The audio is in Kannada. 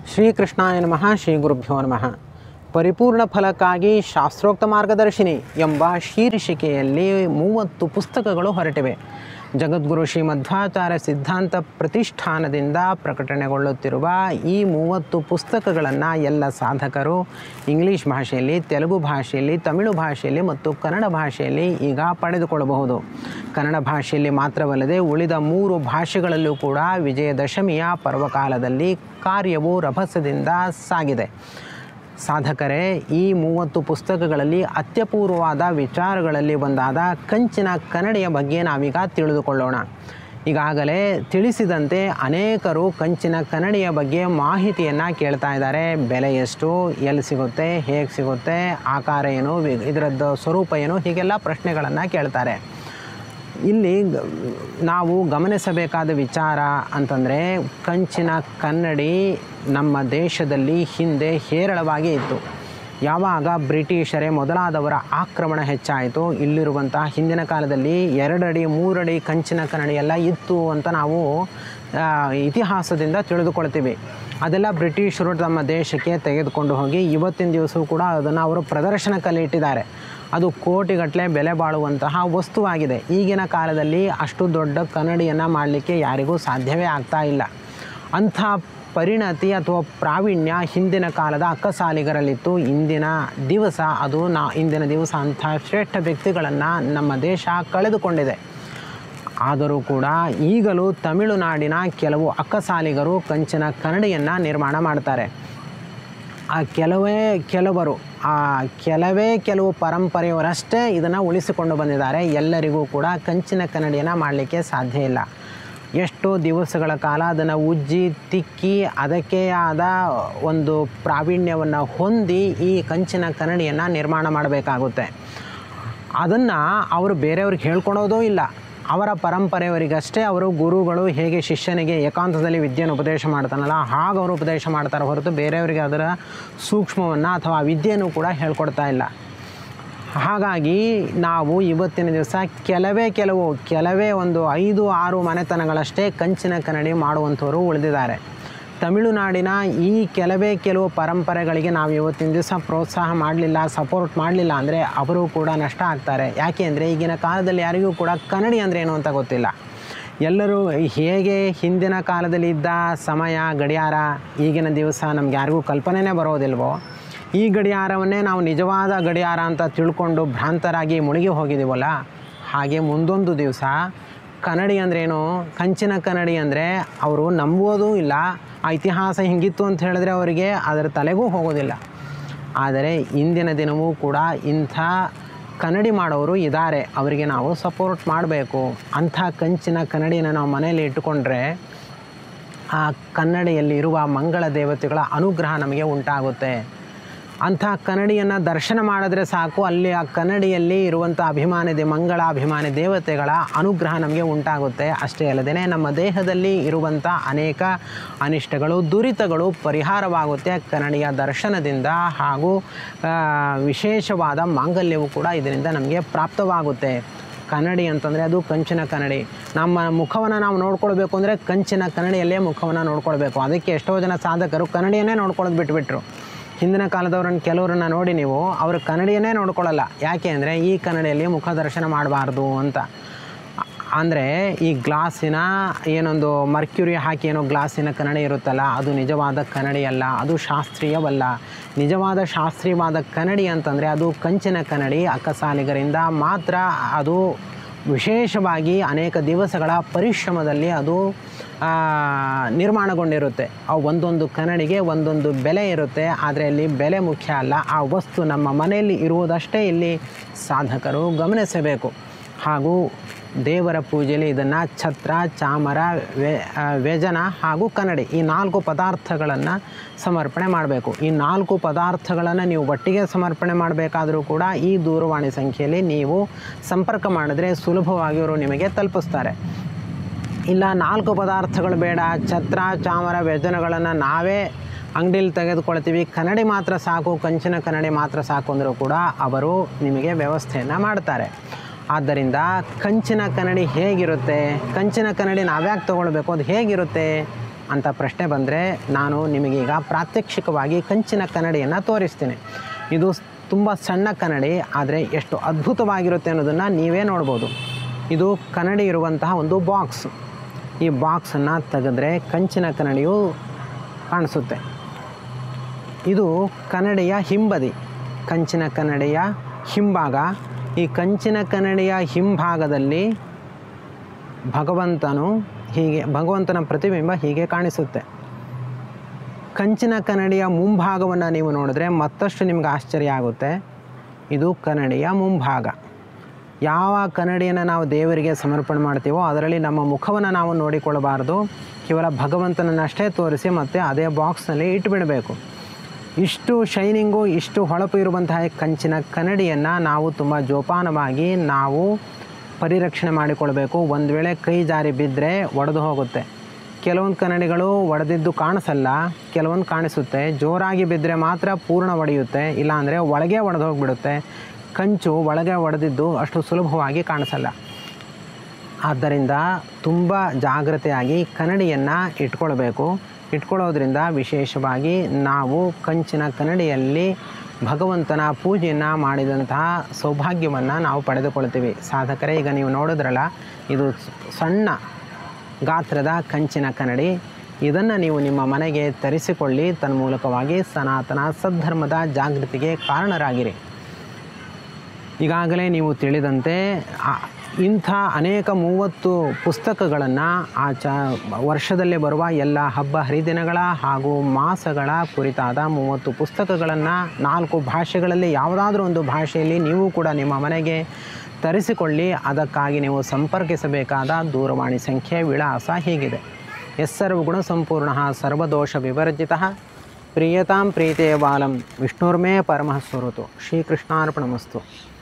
ಶ್ರೀಕೃಷ್ಣಾಯ ನಮಃ ಶ್ರೀ ಗುರುಭ್ಯೋ ನಮಃ ಪರಿಪೂರ್ಣ ಫಲಕ್ಕಾಗಿ ಶಾಸ್ತ್ರೋಕ್ತ ಮಾರ್ಗದರ್ಶಿನಿ ಎಂಬ ಶೀರ್ಷಿಕೆಯಲ್ಲಿ ಮೂವತ್ತು ಪುಸ್ತಕಗಳು ಹೊರಟಿವೆ ಜಗದ್ಗುರು ಶ್ರೀ ಮಧ್ವಾಚಾರ್ಯ ಸಿದ್ಧಾಂತ ಪ್ರತಿಷ್ಠಾನದಿಂದ ಪ್ರಕಟಣೆಗೊಳ್ಳುತ್ತಿರುವ ಈ ಮೂವತ್ತು ಪುಸ್ತಕಗಳನ್ನು ಎಲ್ಲ ಸಾಧಕರು ಇಂಗ್ಲೀಷ್ ಭಾಷೆಯಲ್ಲಿ ತೆಲುಗು ಭಾಷೆಯಲ್ಲಿ ತಮಿಳು ಭಾಷೆಯಲ್ಲಿ ಮತ್ತು ಕನ್ನಡ ಭಾಷೆಯಲ್ಲಿ ಈಗ ಪಡೆದುಕೊಳ್ಳಬಹುದು ಕನ್ನಡ ಭಾಷೆಯಲ್ಲಿ ಮಾತ್ರವಲ್ಲದೆ ಉಳಿದ ಮೂರು ಭಾಷೆಗಳಲ್ಲೂ ಕೂಡ ವಿಜಯದಶಮಿಯ ಪರ್ವಕಾಲದಲ್ಲಿ ಕಾರ್ಯವು ರಭಸದಿಂದ ಸಾಗಿದೆ ಸಾಧಕರೇ ಈ ಮೂವತ್ತು ಪುಸ್ತಕಗಳಲ್ಲಿ ಅತ್ಯಪೂರ್ವವಾದ ವಿಚಾರಗಳಲ್ಲಿ ಒಂದಾದ ಕಂಚಿನ ಕನ್ನಡಿಯ ಬಗ್ಗೆ ನಾವೀಗ ತಿಳಿದುಕೊಳ್ಳೋಣ ಈಗಾಗಲೇ ತಿಳಿಸಿದಂತೆ ಅನೇಕರು ಕಂಚಿನ ಕನ್ನಡಿಯ ಬಗ್ಗೆ ಮಾಹಿತಿಯನ್ನು ಕೇಳ್ತಾ ಇದ್ದಾರೆ ಬೆಲೆ ಎಷ್ಟು ಎಲ್ಲಿ ಸಿಗುತ್ತೆ ಹೇಗೆ ಸಿಗುತ್ತೆ ಆಕಾರ ಏನು ವಿ- ಇದರದ್ದು ಸ್ವರೂಪ ಏನು ಹೀಗೆಲ್ಲ ಪ್ರಶ್ನೆಗಳನ್ನು ಕೇಳ್ತಾರೆ ಇಲ್ಲಿ ಗ- ನಾವು ಗಮನಿಸಬೇಕಾದ ವಿಚಾರ ಅಂತಂದರೆ ಕಂಚಿನ ಕನ್ನಡಿ ನಮ್ಮ ದೇಶದಲ್ಲಿ ಹಿಂದೆ ಹೇರಳವಾಗಿ ಇತ್ತು ಯಾವಾಗ ಬ್ರಿಟಿಷರೇ ಮೊದಲಾದವರ ಆಕ್ರಮಣ ಹೆಚ್ಚಾಯಿತು ಇಲ್ಲಿರುವಂತಹ ಹಿಂದಿನ ಕಾಲದಲ್ಲಿ ಎರಡಡಿ ಮೂರಡಿ ಕಂಚಿನ ಕನ್ನಡಿ ಎಲ್ಲ ಇತ್ತು ಅಂತ ನಾವು ಆ, ಇತಿಹಾಸದಿಂದ ತಿಳಿದುಕೊಳ್ತೀವಿ ಅದೆಲ್ಲ ಬ್ರಿಟಿಷರು ತಮ್ಮ ದೇಶಕ್ಕೆ ತೆಗೆದುಕೊಂಡು ಹೋಗಿ ಇವತ್ತಿನ ದಿವಸವೂ ಕೂಡ ಅದನ್ನು ಅವರು ಪ್ರದರ್ಶನಕ್ಕಲ್ಲಿ ಇಟ್ಟಿದ್ದಾರೆ ಅದು ಕೋಟಿಗಟ್ಟಲೆ ಬೆಲೆ ಬಾಳುವಂತಹ ವಸ್ತುವಾಗಿದೆ ಈಗಿನ ಕಾಲದಲ್ಲಿ ಅಷ್ಟು ದೊಡ್ಡ ಕನ್ನಡಿಯನ್ನು ಮಾಡಲಿಕ್ಕೆ ಯಾರಿಗೂ ಸಾಧ್ಯವೇ ಆಗ್ತಾ ಇಲ್ಲ ಅಂಥ ಪರಿಣತಿ ಅಥವಾ ಪ್ರಾವೀಣ್ಯ ಹಿಂದಿನ ಕಾಲದ ಅಕ್ಕಸಾಲಿಗರಲ್ಲಿತ್ತು ಇಂದಿನ ದಿವಸ ಅದು ನಾ ಇಂದಿನ ದಿವಸ ಅಂಥ ಶ್ರೇಷ್ಠ ವ್ಯಕ್ತಿಗಳನ್ನು ನಮ್ಮ ದೇಶ ಕಳೆದುಕೊಂಡಿದೆ ಆದರೂ ಕೂಡ ಈಗಲೂ ತಮಿಳುನಾಡಿನ ಕೆಲವು ಅಕ್ಕಸಾಲಿಗರು ಕಂಚಿನ ಕನ್ನಡಿಯನ್ನು ನಿರ್ಮಾಣ ಮಾಡ್ತಾರೆ ಆ ಕೆಲವೇ ಕೆಲವರು ಆ ಕೆಲವೇ ಕೆಲವು ಪರಂಪರೆಯವರಷ್ಟೇ ಇದನ್ನು ಉಳಿಸಿಕೊಂಡು ಬಂದಿದ್ದಾರೆ ಎಲ್ಲರಿಗೂ ಕೂಡ ಕಂಚಿನ ಕನ್ನಡಿಯನ್ನು ಮಾಡಲಿಕ್ಕೆ ಸಾಧ್ಯ ಇಲ್ಲ ಎಷ್ಟೋ ದಿವಸಗಳ ಕಾಲ ಅದನ್ನು ಉಜ್ಜಿ ತಿಕ್ಕಿ ಅದಕ್ಕೆ ಆದ ಒಂದು ಪ್ರಾವೀಣ್ಯವನ್ನು ಹೊಂದಿ ಈ ಕಂಚಿನ ಕನ್ನಡಿಯನ್ನು ನಿರ್ಮಾಣ ಮಾಡಬೇಕಾಗುತ್ತೆ ಅದನ್ನು ಅವರು ಬೇರೆಯವ್ರಿಗೆ ಹೇಳ್ಕೊಳೋದೂ ಇಲ್ಲ ಅವರ ಪರಂಪರೆಯವರಿಗಷ್ಟೇ ಅವರು ಗುರುಗಳು ಹೇಗೆ ಶಿಷ್ಯನಿಗೆ ಏಕಾಂತದಲ್ಲಿ ವಿದ್ಯೆಯನ್ನು ಉಪದೇಶ ಮಾಡ್ತಾನಲ್ಲ ಹಾಗೆ ಅವರು ಉಪದೇಶ ಮಾಡ್ತಾರೆ ಹೊರತು ಬೇರೆಯವರಿಗೆ ಅದರ ಸೂಕ್ಷ್ಮವನ್ನು ಅಥವಾ ಆ ವಿದ್ಯೆಯನ್ನು ಕೂಡ ಹೇಳ್ಕೊಡ್ತಾ ಇಲ್ಲ ಹಾಗಾಗಿ ನಾವು ಇವತ್ತಿನ ದಿವಸ ಕೆಲವೇ ಕೆಲವು ಕೆಲವೇ ಒಂದು ಐದು ಆರು ಮನೆತನಗಳಷ್ಟೇ ಕಂಚಿನ ಕನ್ನಡಿ ಮಾಡುವಂಥವರು ಉಳಿದಿದ್ದಾರೆ ತಮಿಳುನಾಡಿನ ಈ ಕೆಲವೇ ಕೆಲವು ಪರಂಪರೆಗಳಿಗೆ ನಾವು ಇವತ್ತಿನ ದಿವಸ ಪ್ರೋತ್ಸಾಹ ಮಾಡಲಿಲ್ಲ ಸಪೋರ್ಟ್ ಮಾಡಲಿಲ್ಲ ಅಂದರೆ ಅವರು ಕೂಡ ನಷ್ಟ ಆಗ್ತಾರೆ ಯಾಕೆ ಅಂದರೆ ಈಗಿನ ಕಾಲದಲ್ಲಿ ಯಾರಿಗೂ ಕೂಡ ಕನ್ನಡಿ ಅಂದರೆ ಏನು ಅಂತ ಗೊತ್ತಿಲ್ಲ ಎಲ್ಲರೂ ಹೇಗೆ ಹಿಂದಿನ ಕಾಲದಲ್ಲಿ ಇದ್ದ ಸಮಯ ಗಡಿಯಾರ ಈಗಿನ ದಿವಸ ನಮ್ಗೆ ಯಾರಿಗೂ ಕಲ್ಪನೆನೇ ಬರೋದಿಲ್ವೋ ಈ ಗಡಿಯಾರವನ್ನೇ ನಾವು ನಿಜವಾದ ಗಡಿಯಾರ ಅಂತ ತಿಳ್ಕೊಂಡು ಭ್ರಾಂತರಾಗಿ ಮುಳುಗಿ ಹೋಗಿದ್ದೀವಲ್ಲ ಹಾಗೆ ಮುಂದೊಂದು ದಿವಸ ಕನ್ನಡಿ ಅಂದ್ರೇನು ಕಂಚಿನ ಕನ್ನಡಿ ಅಂದರೆ ಅವರು ನಂಬುವುದೂ ಇಲ್ಲ ಆ ಇತಿಹಾಸ ಹಿಂಗಿತ್ತು ಅಂತ ಹೇಳಿದ್ರೆ ಅವರಿಗೆ ಅದರ ತಲೆಗೂ ಹೋಗೋದಿಲ್ಲ ಆದರೆ ಇಂದಿನ ದಿನವೂ ಕೂಡ ಇಂಥ ಕನ್ನಡಿ ಮಾಡೋರು ಇದ್ದಾರೆ ಅವರಿಗೆ ನಾವು ಸಪೋರ್ಟ್ ಮಾಡಬೇಕು ಅಂಥ ಕಂಚಿನ ಕನ್ನಡಿನ ನಾವು ಮನೆಯಲ್ಲಿ ಇಟ್ಟುಕೊಂಡ್ರೆ ಆ ಕನ್ನಡಿಯಲ್ಲಿ ಇರುವ ಮಂಗಳ ದೇವತೆಗಳ ಅನುಗ್ರಹ ನಮಗೆ ಉಂಟಾಗುತ್ತೆ ಅಂಥ ಕನ್ನಡಿಯನ್ನು ದರ್ಶನ ಮಾಡಿದ್ರೆ ಸಾಕು ಅಲ್ಲಿ ಆ ಕನ್ನಡಿಯಲ್ಲಿ ಇರುವಂಥ ಅಭಿಮಾನಿ ದೇ ಮಂಗಳ ಅಭಿಮಾನಿ ದೇವತೆಗಳ ಅನುಗ್ರಹ ನಮಗೆ ಉಂಟಾಗುತ್ತೆ ಅಷ್ಟೇ ಅಲ್ಲದೆ ನಮ್ಮ ದೇಹದಲ್ಲಿ ಇರುವಂಥ ಅನೇಕ ಅನಿಷ್ಟಗಳು ದುರಿತಗಳು ಪರಿಹಾರವಾಗುತ್ತೆ ಕನ್ನಡಿಯ ದರ್ಶನದಿಂದ ಹಾಗೂ ಆ, ವಿಶೇಷವಾದ ಮಾಂಗಲ್ಯವು ಕೂಡ ಇದರಿಂದ ನಮಗೆ ಪ್ರಾಪ್ತವಾಗುತ್ತೆ ಕನ್ನಡಿ ಅಂತಂದರೆ ಅದು ಕಂಚಿನ ಕನ್ನಡಿ ನಮ್ಮ ಮುಖವನ್ನು ನಾವು ನೋಡ್ಕೊಳ್ಬೇಕು ಅಂದರೆ ಕಂಚಿನ ಕನ್ನಡಿಯಲ್ಲೇ ಮುಖವನ್ನು ನೋಡ್ಕೊಳ್ಬೇಕು ಅದಕ್ಕೆ ಎಷ್ಟೋ ಜನ ಸಾಧಕರು ಕನ್ನಡಿಯನ್ನೇ ನೋಡ್ಕೊಳ್ಳೋದು ಬಿಟ್ಬಿಟ್ರು ಹಿಂದಿನ ಕಾಲದವ್ರನ್ನ ಕೆಲವರನ್ನ ನೋಡಿ ನೀವು ಅವರು ಕನ್ನಡಿಯನ್ನೇ ನೋಡ್ಕೊಳ್ಳಲ್ಲ ಯಾಕೆ ಅಂದರೆ ಈ ಕನ್ನಡಿಯಲ್ಲಿ ಮುಖ ದರ್ಶನ ಮಾಡಬಾರ್ದು ಅಂತ ಅಂದರೆ ಈ ಗ್ಲಾಸಿನ ಏನೊಂದು ಮರ್ಕ್ಯುರಿ ಹಾಕಿ ಏನೋ ಗ್ಲಾಸಿನ ಕನ್ನಡಿ ಇರುತ್ತಲ್ಲ ಅದು ನಿಜವಾದ ಕನ್ನಡಿ ಅಲ್ಲ ಅದು ಶಾಸ್ತ್ರೀಯವಲ್ಲ ನಿಜವಾದ ಶಾಸ್ತ್ರೀಯವಾದ ಕನ್ನಡಿ ಅಂತಂದರೆ ಅದು ಕಂಚಿನ ಕನ್ನಡಿ ಅಕ್ಕಸಾಲಿಗರಿಂದ ಮಾತ್ರ ಅದು ವಿಶೇಷವಾಗಿ ಅನೇಕ ದಿವಸಗಳ ಪರಿಶ್ರಮದಲ್ಲಿ ಅದು ಆ, ನಿರ್ಮಾಣಗೊಂಡಿರುತ್ತೆ ಆ ಒಂದೊಂದು ಕನ್ನಡಿಗೆ ಒಂದೊಂದು ಬೆಲೆ ಇರುತ್ತೆ ಆದರೆ ಅಲ್ಲಿ ಬೆಲೆ ಮುಖ್ಯ ಅಲ್ಲ ಆ ವಸ್ತು ನಮ್ಮ ಮನೆಯಲ್ಲಿ ಇರುವುದಷ್ಟೇ ಇಲ್ಲಿ ಸಾಧಕರು ಗಮನಿಸಬೇಕು ಹಾಗೂ ದೇವರ ಪೂಜೆಯಲ್ಲಿ ಇದನ್ನು ಛತ್ರ ಚಾಮರ ವೇ ಆ, ವ್ಯಜನ ಹಾಗೂ ಕನ್ನಡಿ ಈ ನಾಲ್ಕು ಪದಾರ್ಥಗಳನ್ನು ಸಮರ್ಪಣೆ ಮಾಡಬೇಕು ಈ ನಾಲ್ಕು ಪದಾರ್ಥಗಳನ್ನು ನೀವು ಒಟ್ಟಿಗೆ ಸಮರ್ಪಣೆ ಮಾಡಬೇಕಾದರೂ ಕೂಡ ಈ ದೂರವಾಣಿ ಸಂಖ್ಯೆಯಲ್ಲಿ ನೀವು ಸಂಪರ್ಕ ಮಾಡಿದ್ರೆ ಸುಲಭವಾಗಿ ಅವರು ನಿಮಗೆ ತಲುಪಿಸ್ತಾರೆ ಇಲ್ಲ ನಾಲ್ಕು ಪದಾರ್ಥಗಳು ಬೇಡ ಛತ್ರ ಚಾಮರ ವ್ಯಂಜನಗಳನ್ನು ನಾವೇ ಅಂಗಡಿಯಲ್ಲಿ ತೆಗೆದುಕೊಳ್ತೀವಿ ಕನ್ನಡಿ ಮಾತ್ರ ಸಾಕು ಕಂಚಿನ ಕನ್ನಡಿ ಮಾತ್ರ ಸಾಕು ಅಂದರೂ ಕೂಡ ಅವರು ನಿಮಗೆ ವ್ಯವಸ್ಥೆಯನ್ನು ಮಾಡ್ತಾರೆ ಆದ್ದರಿಂದ ಕಂಚಿನ ಕನ್ನಡಿ ಹೇಗಿರುತ್ತೆ ಕಂಚಿನ ಕನ್ನಡಿ ನಾವ್ಯಾಕೆ ತೊಗೊಳ್ಬೇಕು ಅದು ಹೇಗಿರುತ್ತೆ ಅಂತ ಪ್ರಶ್ನೆ ಬಂದರೆ ನಾನು ನಿಮಗೀಗ ಪ್ರಾತ್ಯಕ್ಷಿಕವಾಗಿ ಕಂಚಿನ ಕನ್ನಡಿಯನ್ನು ತೋರಿಸ್ತೀನಿ ಇದು ತುಂಬ ಸಣ್ಣ ಕನ್ನಡಿ ಆದರೆ ಎಷ್ಟು ಅದ್ಭುತವಾಗಿರುತ್ತೆ ಅನ್ನೋದನ್ನು ನೀವೇ ನೋಡ್ಬೋದು ಇದು ಕನ್ನಡಿ ಇರುವಂತಹ ಒಂದು ಬಾಕ್ಸ್ ಈ ಬಾಕ್ಸನ್ನು ತೆಗೆದ್ರೆ ಕಂಚಿನ ಕನ್ನಡಿಯು ಕಾಣಿಸುತ್ತೆ ಇದು ಕನ್ನಡಿಯ ಹಿಂಬದಿ ಕಂಚಿನ ಕನ್ನಡಿಯ ಹಿಂಭಾಗ ಈ ಕಂಚಿನ ಕನ್ನಡಿಯ ಹಿಂಭಾಗದಲ್ಲಿ ಭಗವಂತನು ಹೀಗೆ ಭಗವಂತನ ಪ್ರತಿಬಿಂಬ ಹೀಗೆ ಕಾಣಿಸುತ್ತೆ ಕಂಚಿನ ಕನ್ನಡಿಯ ಮುಂಭಾಗವನ್ನು ನೀವು ನೋಡಿದ್ರೆ ಮತ್ತಷ್ಟು ನಿಮ್ಗೆ ಆಶ್ಚರ್ಯ ಆಗುತ್ತೆ ಇದು ಕನ್ನಡಿಯ ಮುಂಭಾಗ ಯಾವ ಕನ್ನಡಿಯನ್ನು ನಾವು ದೇವರಿಗೆ ಸಮರ್ಪಣೆ ಮಾಡ್ತೀವೋ ಅದರಲ್ಲಿ ನಮ್ಮ ಮುಖವನ್ನು ನಾವು ನೋಡಿಕೊಳ್ಳಬಾರ್ದು ಕೇವಲ ಭಗವಂತನನ್ನಷ್ಟೇ ತೋರಿಸಿ ಮತ್ತು ಅದೇ ಬಾಕ್ಸ್ನಲ್ಲಿ ಇಟ್ಬಿಡಬೇಕು ಇಷ್ಟು ಶೈನಿಂಗು ಇಷ್ಟು ಹೊಳಪು ಇರುವಂತಹ ಕಂಚಿನ ಕನ್ನಡಿಯನ್ನು ನಾವು ತುಂಬ ಜೋಪಾನವಾಗಿ ನಾವು ಪರಿರಕ್ಷಣೆ ಮಾಡಿಕೊಳ್ಬೇಕು ಒಂದು ವೇಳೆ ಕೈ ಜಾರಿ ಬಿದ್ದರೆ ಒಡೆದು ಹೋಗುತ್ತೆ ಕೆಲವೊಂದು ಕನ್ನಡಿಗಳು ಒಡೆದಿದ್ದು ಕಾಣಿಸಲ್ಲ ಕೆಲವೊಂದು ಕಾಣಿಸುತ್ತೆ ಜೋರಾಗಿ ಬಿದ್ದರೆ ಮಾತ್ರ ಪೂರ್ಣ ಒಡೆಯುತ್ತೆ ಇಲ್ಲಾಂದರೆ ಒಳಗೆ ಒಡೆದು ಹೋಗಿಬಿಡುತ್ತೆ ಕಂಚು ಒಳಗೆ ಒಡೆದಿದ್ದು ಅಷ್ಟು ಸುಲಭವಾಗಿ ಕಾಣಿಸಲ್ಲ ಆದ್ದರಿಂದ ತುಂಬ ಜಾಗ್ರತೆಯಾಗಿ ಕನ್ನಡಿಯನ್ನು ಇಟ್ಕೊಳ್ಬೇಕು ಇಟ್ಕೊಳ್ಳೋದ್ರಿಂದ ವಿಶೇಷವಾಗಿ ನಾವು ಕಂಚಿನ ಕನ್ನಡಿಯಲ್ಲಿ ಭಗವಂತನ ಪೂಜೆಯನ್ನು ಮಾಡಿದಂತಹ ಸೌಭಾಗ್ಯವನ್ನು ನಾವು ಪಡೆದುಕೊಳ್ತೀವಿ ಸಾಧಕರೇ ಈಗ ನೀವು ನೋಡಿದ್ರಲ್ಲ ಇದು ಸಣ್ಣ ಗಾತ್ರದ ಕಂಚಿನ ಕನ್ನಡಿ ಇದನ್ನು ನೀವು ನಿಮ್ಮ ಮನೆಗೆ ತರಿಸಿಕೊಳ್ಳಿ ತನ್ಮೂಲಕವಾಗಿ ಸನಾತನ ಸದ್ಧರ್ಮದ ಜಾಗೃತಿಗೆ ಕಾರಣರಾಗಿರಿ ಈಗಾಗಲೇ ನೀವು ತಿಳಿದಂತೆ ಆ- ಇಂಥ ಅನೇಕ ಮೂವತ್ತು ಪುಸ್ತಕಗಳನ್ನು ಆ ಚ ವರ್ಷದಲ್ಲಿ ಬರುವ ಎಲ್ಲ ಹಬ್ಬ ಹರಿದಿನಗಳ ಹಾಗೂ ಮಾಸಗಳ ಕುರಿತಾದ ಮೂವತ್ತು ಪುಸ್ತಕಗಳನ್ನು ನಾಲ್ಕು ಭಾಷೆಗಳಲ್ಲಿ ಯಾವುದಾದ್ರೂ ಒಂದು ಭಾಷೆಯಲ್ಲಿ ನೀವು ಕೂಡ ನಿಮ್ಮ ಮನೆಗೆ ತರಿಸಿಕೊಳ್ಳಿ ಅದಕ್ಕಾಗಿ ನೀವು ಸಂಪರ್ಕಿಸಬೇಕಾದ ದೂರವಾಣಿ ಸಂಖ್ಯೆ ವಿಳಾಸ ಹೀಗಿದೆ ಎಸ್ ಸರ್ವಗುಣ ಸಂಪೂರ್ಣ ಸರ್ವದೋಷ ವಿವರ್ಜಿತ ಪ್ರಿಯತಾಂ ಪ್ರೀತೆ ಬಾಲಂ ವಿಷ್ಣುರ್ಮೇ ಪರಮಃ ಸ್ವರುತು ಶ್ರೀಕೃಷ್ಣಾರ್ಪಣಮಸ್ತು